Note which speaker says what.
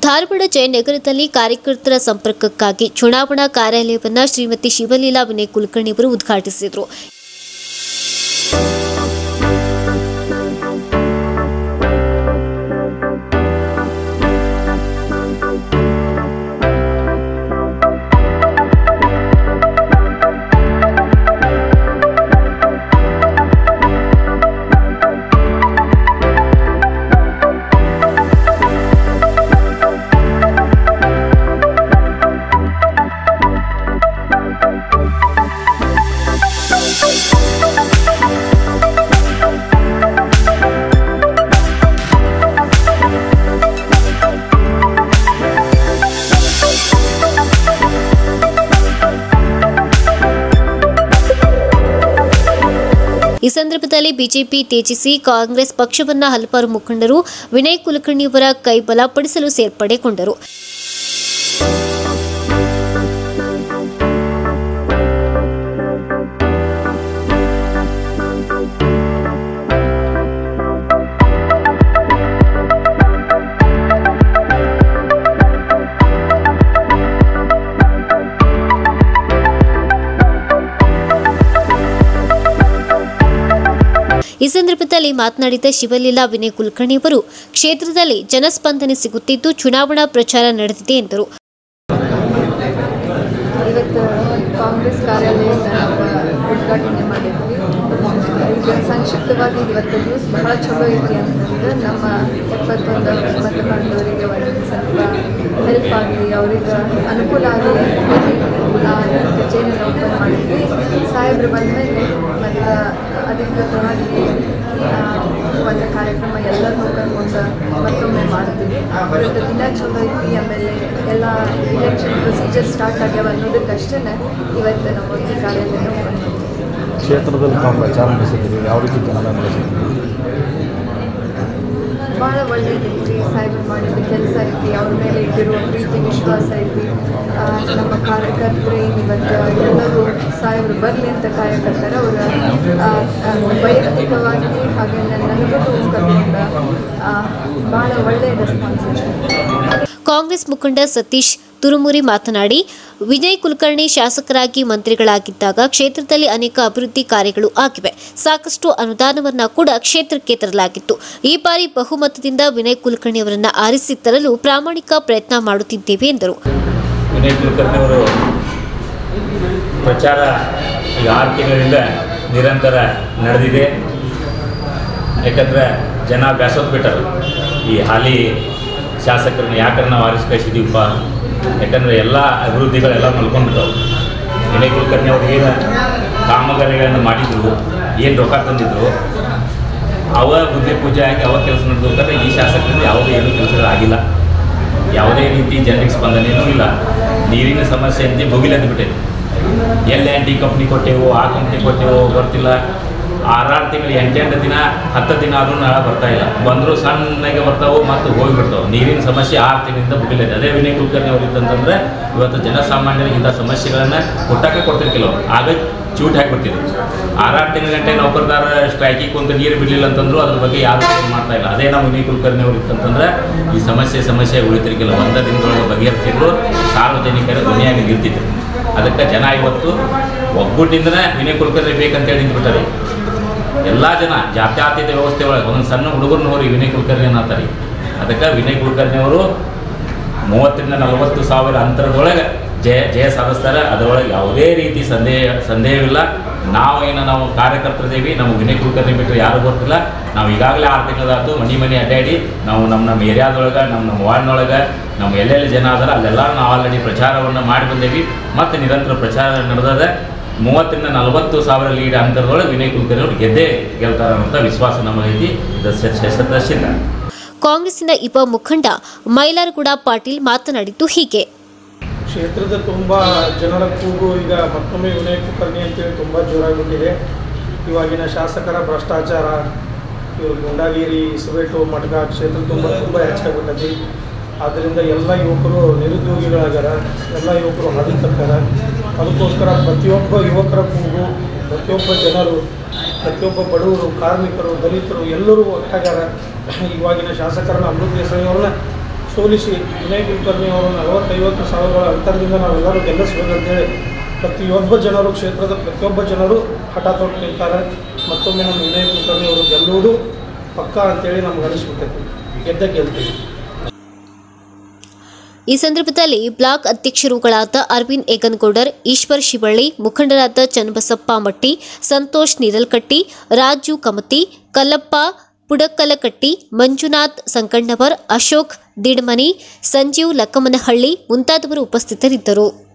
Speaker 1: ಧಾರವಾಡ ಜಯನಗರದಲ್ಲಿ ಕಾರ್ಯಕರ್ತರ ಸಂಪರ್ಕಕ್ಕಾಗಿ ಚುನಾವಣಾ ಕಾರ್ಯಾಲಯವನ್ನು ಶ್ರೀಮತಿ ಶಿವಲೀಲಾ ವಿನಯ್ ಕುಲಕರ್ಣಿ ಅವರು ಉದ್ಘಾಟಿಸಿದರು ಈ ಸಂದರ್ಭದಲ್ಲಿ ಬಿಜೆಪಿ ತ್ಯಜಿಸಿ ಕಾಂಗ್ರೆಸ್ ಪಕ್ಷವನ್ನ ಹಲವಾರು ಮುಖಂಡರು ವಿನಯ್ ಕುಲಕರ್ಣಿಯವರ ಕೈ ಬಲಪಡಿಸಲು ಸೇರ್ಪಡೆಗೊಂಡರು ಈ ಸಂದರ್ಭದಲ್ಲಿ ಮಾತನಾಡಿದ ಶಿವಲೀಲಾ ವಿನಯ್ ಕುಲಕರ್ಣಿ ಅವರು ಕ್ಷೇತ್ರದಲ್ಲಿ ಜನಸ್ಪಂದನೆ ಸಿಗುತ್ತಿದ್ದು ಚುನಾವಣಾ ಪ್ರಚಾರ ನಡೆದಿದೆ ಎಂದರು
Speaker 2: ಇವತ್ತು ಕಾಂಗ್ರೆಸ್ ಕಾರ್ಯಾಲಯದ ನಾವು ಉದ್ಘಾಟನೆ ಮಾಡಿದ್ವಿ ಈಗ ಸಂಕ್ಷಿಪ್ತವಾಗಿ ಇವತ್ತು ನ್ಯೂಸ್ ಬಹಳ ಚಲೋ ಐತಿ ಅಂತಂದ್ರೆ ನಮ್ಮ ಎಪ್ಪತ್ತೊಂದು ಮತದಾರರಿಗೆ ಒಂದು ಸ್ವಲ್ಪ ಹೆಲ್ಪ್ ಆಗಲಿ ಅವ್ರಿಗೆ ಅನುಕೂಲ ಆಗಲಿ ಅಂತ ಕಚೇರಿನ ಓಪನ್ ಮಾಡಿದ್ವಿ ಸಾಹೇಬ್ರು ಬಂದಮೇಲೆ ಮತ್ತು ಅಧಿಕೃತವಾಗಿ ಆ, ಒಂದು ಕಾರ್ಯಕ್ರಮ ಎಲ್ಲರನ್ನೂ ಕರ್ಕೊಂಡು ಮತ್ತೊಮ್ಮೆ ಮಾಡ್ತೀವಿ ಇವತ್ತು ದಿನ ಚಲೋ ಐತಿ ಆಮೇಲೆ ಎಲ್ಲ ಇಲೆಕ್ಷನ್ ಪ್ರೊಸೀಜರ್ ಸ್ಟಾರ್ಟ್ ಆಗ್ಯಾವ ಅನ್ನೋದಕ್ಕಷ್ಟೇ ಇವತ್ತು ನಾವು ಈ ಕಾರ್ಯಾಲಯನ open ಮಾಡಿದ್ವಿ.
Speaker 3: ಕ್ಷೇತ್ರದಲ್ಲಿ ತಾವು ಪ್ರಚಾರ ನಡೆಸಿದ್ದೀರಿ ಯಾವ ರೀತಿ ಜನರ ನಡೆಸಿದ್ದೀರಿ
Speaker 2: ಭಾಳ ಒಳ್ಳೇದೈತಿ ಸಾಹೇಬರು ಮಾಡಿದ ಕೆಲಸ ಐತಿ ಅವ್ರ ಮೇಲೆ ಇಟ್ಟಿರುವ ಪ್ರೀತಿ ವಿಶ್ವಾಸ ಐತಿ ಆ, ನಮ್ಮ ಕಾರ್ಯಕರ್ತರು ಏನು ಇವತ್ತು ಎಲ್ಲರೂ ಸಾಹೇಬರು ಬರಲಿ ಅಂತ ಕಾಯಕರ್ತಾರೆ ಅವರ ವೈಯಕ್ತಿಕವಾಗಿ ಹಾಗೆ ನನಗೂ ಕರ್ಕೊಂಡ ಭಾಳ ಒಳ್ಳೆಯ ರೆಸ್ಪಾನ್ಸ್ ಇದೆ
Speaker 1: ಕಾಂಗ್ರೆಸ್ ಮುಖಂಡ ಸತೀಶ್ ತುರುಮುರಿ ಮಾತನಾಡಿ ವಿಜಯ್ ಕುಲಕರ್ಣಿ ಶಾಸಕರಾಗಿ ಮಂತ್ರಿಗಳಾಗಿದ್ದಾಗ ಕ್ಷೇತ್ರದಲ್ಲಿ ಅನೇಕ ಅಭಿವೃದ್ಧಿ ಕಾರ್ಯಗಳು ಆಗಿವೆ ಸಾಕಷ್ಟು ಅನುದಾನವನ್ನ ಕೂಡ ಕ್ಷೇತ್ರಕ್ಕೆ ತರಲಾಗಿತ್ತು ಈ ಬಾರಿ ಬಹುಮತದಿಂದ ವಿನಯ್ ಕುಲಕರ್ಣಿ ಅವರನ್ನ ಆರಿಸಿ ತರಲು ಪ್ರಾಮಾಣಿಕ ಪ್ರಯತ್ನ ಮಾಡುತ್ತಿದ್ದೇವೆ ಎಂದರು
Speaker 4: ವಿನಯ್ ಕುಲಕರ್ಣಿ ಅವರು ಪ್ರಚಾರ ಈಗ ಆರು ತಿಂಗಳಿಂದ ನಿರಂತರ ನಡೆದಿದೆ ಯಾಕಂದ್ರೆ ಜನ ಬ್ಯಾಸೋತ್ ಬಿಟ್ಟರು ಈ ಹಾಲಿ ಶಾಸಕರನ್ನ ಯಾಕಂದ್ರೆ ನಾವು ಆರಿಸಿ ಕಳಿಸಿದೀವಪ್ಪ ಯಾಕಂದರೆ ಎಲ್ಲ ಅಭಿವೃದ್ಧಿಗಳೆಲ್ಲ ಮಲ್ಕೊಂಡ್ಬಿಟ್ಟವು ವಿನಯ್ ಕುಲಕರ್ಣಿ ಅವ್ರು ಏನು ಕಾಮಗಾರಿಗಳನ್ನು ಮಾಡಿದ್ರು ಏನು ರೊಕ್ಕ ತಂದಿದ್ರು ಅವ ಬುದ್ಧಿ ಪೂಜೆ ಆಗಿ ಅವ ಕೆಲಸ ನಡೆದ್ರೆ ಈ ಶಾಸಕರಿಂದ ಯಾವುದೇ ಏನೂ ಕೆಲಸಗಳಾಗಿಲ್ಲ ಯಾವುದೇ ರೀತಿ ಜನರಿಗೆ ಸ್ಪಂದನೆಯೂ ಇಲ್ಲ ನೀರಿನ ಸಮಸ್ಯೆ ಅಂತ ಭುಗಿಲೆದ್ದು ಬಿಟ್ಟೈತೆ ಎಲ್ಲಿ ಡಿ ಕಂಪ್ನಿ ಕೊಟ್ಟೆವು ಆ ಕಂಪ್ನಿ ಕೊಟ್ಟೆವು ಗೊತ್ತಿಲ್ಲ ಆರಾರು ತಿಂಗಳು ಎಂಟೆಂಟು ದಿನ ಹತ್ತು ದಿನ ಆದ್ರೂ ನಳ ಬರ್ತಾ ಇಲ್ಲ ಬಂದರೂ ಸಣ್ಣಗೆ ಬರ್ತಾವೆ ಮತ್ತು ಹೋಗಿಬಿಡ್ತಾವೆ ನೀರಿನ ಸಮಸ್ಯೆ ಆರು ತಿಂಗಳಿಂದ ಭುಗಿಲಿದೆ ಅದೇ ವಿನಯ್ ಕುಲಕರ್ಣಿ ಅವರು ಇತ್ತಂತಂದ್ರೆ ಇವತ್ತು ಜನಸಾಮಾನ್ಯರಿಗೆ ಇಂಥ ಸಮಸ್ಯೆಗಳನ್ನು ಹುಟ್ಟಕ್ಕೆ ಕೊಡ್ತಿರ್ಕಿಲ್ಲ ಆಗ ಚೂಟ್ ಹಾಕಿಬಿಡ್ತಿದ್ರು ಆರಾರು ತಿಂಗಳ ಗಂಟೆ ನೌಕರದಾರ ಸ್ಟ್ರೈಕಿಗೆ ಕುಂತು ನೀರು ಬಿಡಲಿಲ್ಲ ಅಂತಂದ್ರು ಅದ್ರ ಬಗ್ಗೆ ಯಾರು ಏನು ಮಾಡ್ತಾ ಇಲ್ಲ ಅದೇ ನಾವು ವಿನಯ್ ಕುಲಕರ್ಣಿ ಅವರು ಇತ್ತಂತಂದ್ರೆ ಈ ಸಮಸ್ಯೆ ಸಮಸ್ಯೆ ಉಳಿತಿರ್ಕಿಲ್ಲ ಒಂದ ದಿನದೊಳಗೆ ಬಗೆಹರಿಸಿದ್ರು ಸಾರ್ವಜನಿಕರ ಧ್ವನಿಯಾಗಿ ನಿಲ್ತಿದ್ರು ಅದಕ್ಕೆ ಜನ ಇವತ್ತು ಒಗ್ಗಟ್ಟಿಂದನೇ ವಿನಯ್ ಕುಲಕರ್ಣಿ ಬೇಕಂತೇಳಿ ನಿಂತ್ಬಿಟ್ಟಾರೆ ಎಲ್ಲ ಜನ ಜಾತ್ಯಾತೀತ ವ್ಯವಸ್ಥೆ ಒಳಗೆ ಒಂದೊಂದು ಸಣ್ಣ ಹುಡುಗರನ್ನ ಹೋರಿ ವಿನಯ್ ಕುಲಕರ್ಣಿ ಅನ್ನತ್ತಾರೆ ಅದಕ್ಕೆ ವಿನಯ್ ಕುಲಕರ್ಣಿ ಅವರು ಮೂವತ್ತರಿಂದ ನಲವತ್ತು ಸಾವಿರ ಅಂತರದೊಳಗೆ ಜಯ ಜಯ ಸಾಧಿಸ್ತಾರೆ ಅದರೊಳಗೆ ಯಾವುದೇ ರೀತಿ ಸಂದೇಹ ಸಂದೇಹವಿಲ್ಲ ನಾವು ಏನು ನಾವು ಕಾರ್ಯಕರ್ತರಿದ್ದೀವಿ ನಮಗೆ ವಿನಯ್ ಕುಲಕರ್ಣಿ ಬಿಟ್ಟರೆ ಯಾರು ಗೊತ್ತಿಲ್ಲ ನಾವು ಈಗಾಗಲೇ ಆರು ತಿಂಗಳಾಯ್ತು ಮನೆ ಮನೆ ಅಡ್ಡಾಡಿ ನಾವು ನಮ್ಮ ನಮ್ಮ ಏರಿಯಾದೊಳಗೆ ನಮ್ಮ ನಮ್ಮ ವಾರ್ಡ್ನೊಳಗೆ ನಮ್ಮ ಎಲ್ಲೆಲ್ಲಿ ಜನ ಅದಾರ ಅಲ್ಲೆಲ್ಲ ನಾವು ಆಲ್ರೆಡಿ ಪ್ರಚಾರವನ್ನು ಮಾಡಿ ಬಂದೇವಿ ಮತ್ತು ನಿರಂತರ ಪ್ರಚಾರ ನಡೆದದ ಮೂವತ್ತರಿಂದ ನಲವತ್ತು ಸಾವಿರ ಲೀಡ್ ಅಂತರದೊಳಗೆ ವಿನಯ್ ಕುಲಕರ್ಣಿ ಅವರು ಗೆದ್ದೇ ಗೆಲ್ತಾರೆ ಅನ್ನೋಂಥ ವಿಶ್ವಾಸ ನಮಗೈತಿ ಇದು ಶತಸಿದ್ಧ
Speaker 1: ಕಾಂಗ್ರೆಸ್ಸಿನ ಯುವ ಮುಖಂಡ ಮೈಲಾರಗೌಡ ಪಾಟೀಲ್ ಮಾತನಾಡಿದ್ದು ಹೀಗೆ
Speaker 5: ಕ್ಷೇತ್ರದ ತುಂಬ ಜನರ ಕೂಗು ಈಗ ಮತ್ತೊಮ್ಮೆ ವಿನಯ್ ಕುಲಕರ್ಣಿ ಅಂತೇಳಿ ತುಂಬ ಜೋರಾಗಿಬಿಟ್ಟಿದೆ ಇವಾಗಿನ ಶಾಸಕರ ಭ್ರಷ್ಟಾಚಾರ ಇವರು ಗುಂಡಾಗಿರಿ ಇಸುಬೇಟು ಮಟ್ಕ ಕ್ಷೇತ್ರ ತುಂಬ ತುಂಬ ಹೆಚ್ಚಾಗ್ಬಿಟ್ಟೈತಿ ಆದ್ದರಿಂದ ಎಲ್ಲ ಯುವಕರು ನಿರುದ್ಯೋಗಿಗಳಾಗ್ಯಾರ ಎಲ್ಲ ಯುವಕರು ಹದಕತ್ತಾರ ಅದಕ್ಕೋಸ್ಕರ ಪ್ರತಿಯೊಬ್ಬ ಯುವಕರ ಕೂಗು ಪ್ರತಿಯೊಬ್ಬ ಜನರು ಪ್ರತಿಯೊಬ್ಬ ಬಡವರು ಕಾರ್ಮಿಕರು ದಲಿತರು ಎಲ್ಲರೂ ಒಟ್ಟಾಗ್ಯಾರ ಇವಾಗಿನ ಶಾಸಕರನ್ನ ಅಮೃತ ದೇಸಾಯಿ ಅವ್ರನ್ನ ಸೋಲಿಸಿ ವಿನಯ್ ಕುಲಕರ್ಣಿ ಅವರು ನಲವತ್ತೈವತ್ತು ಸಾವಿರಗಳ ಅಂತರದಿಂದ ನಾವೆಲ್ಲರೂ ಗೆಲ್ಲಿಸ್ಬೇಕಂತೇಳಿ ಪ್ರತಿಯೊಬ್ಬ ಜನರು ಕ್ಷೇತ್ರದ ಪ್ರತಿಯೊಬ್ಬ ಜನರು ಹಠ ತೊಟ್ಟು ನಿಂತಾರೆ ಮತ್ತೊಮ್ಮೆ ನಮ್ಮ ವಿನಯ್ ಕುಲಕರ್ಣಿ ಅವರು ಗೆಲ್ಲುವುದು ಪಕ್ಕಾ ಅಂತೇಳಿ ನಮ್ಗೆ ಅನಿಸ್ಬಿಟ್ಟೈತಿ ಗೆದ್ದ ಗೆಲ್ತೀವಿ
Speaker 1: ಈ ಸಂದರ್ಭದಲ್ಲಿ ಬ್ಲಾಕ್ ಅಧ್ಯಕ್ಷರುಗಳಾದ ಅರವಿಂದ್ ಏಗನ್ಗೌಡರ್ ಈಶ್ವರ್ ಶಿವಳ್ಳಿ ಮುಖಂಡರಾದ ಚನ್ನಬಸಪ್ಪ ಮಟ್ಟಿ ಸಂತೋಷ್ ನಿರಲ್ಕಟ್ಟಿ ರಾಜು ಕಮತಿ ಕಲ್ಲಪ್ಪ ಪುಡಕಲಕಟ್ಟಿ ಮಂಜುನಾಥ್ ಸಂಕಣ್ಣವರ್ ಅಶೋಕ್ ದಿಡ್ಮನಿ ಸಂಜೀವ್ ಲಕ್ಕಮನಹಳ್ಳಿ ಮುಂತಾದವರು ಉಪಸ್ಥಿತರಿದ್ದರು